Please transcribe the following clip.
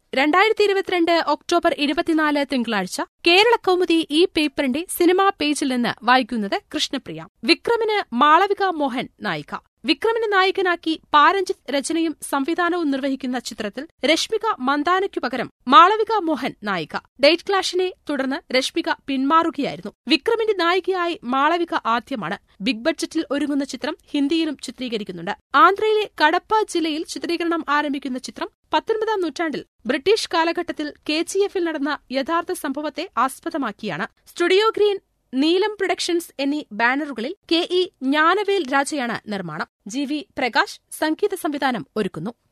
രണ്ടായിരത്തി ഇരുപത്തിരണ്ട് ഒക്ടോബർ ഇരുപത്തിനാല് തിങ്കളാഴ്ച കേരള കൗമുദി ഈ പേപ്പറിന്റെ സിനിമാ പേജിൽ നിന്ന് വായിക്കുന്നത് കൃഷ്ണപ്രിയ വിക്രമിന് മാളവിക മോഹൻ നായിക വിക്രമിനെ നായകനാക്കി പാരഞ്ജിത്ത് രചനയും സംവിധാനവും നിർവഹിക്കുന്ന ചിത്രത്തിൽ രശ്മിക മന്ദാനയ്ക്കു പകരം മാളവിക മോഹൻ നായിക ഡേറ്റ് ക്ലാഷിനെ തുടർന്ന് രശ്മിക പിന്മാറുകയായിരുന്നു വിക്രമിന്റെ നായികയായി മാളവിക ആദ്യമാണ് ബിഗ് ബഡ്ജറ്റിൽ ഒരുങ്ങുന്ന ചിത്രം ഹിന്ദിയിലും ചിത്രീകരിക്കുന്നുണ്ട് ആന്ധ്രയിലെ കടപ്പ ജില്ലയിൽ ചിത്രീകരണം ആരംഭിക്കുന്ന ചിത്രം പത്തൊൻപതാം നൂറ്റാണ്ടിൽ ബ്രിട്ടീഷ് കാലഘട്ടത്തിൽ കെ ജി എഫിൽ നടന്ന യഥാർത്ഥ സംഭവത്തെ ആസ്പദമാക്കിയാണ് സ്റ്റുഡിയോ ഗ്രീൻ നീലം പ്രൊഡക്ഷൻസ് എന്നീ ബാനറുകളിൽ കെ ഇ ജ്ഞാനവേൽ രാജയാണ് നിർമ്മാണം ജി വി പ്രകാശ് സംഗീത സംവിധാനം ഒരുക്കുന്നു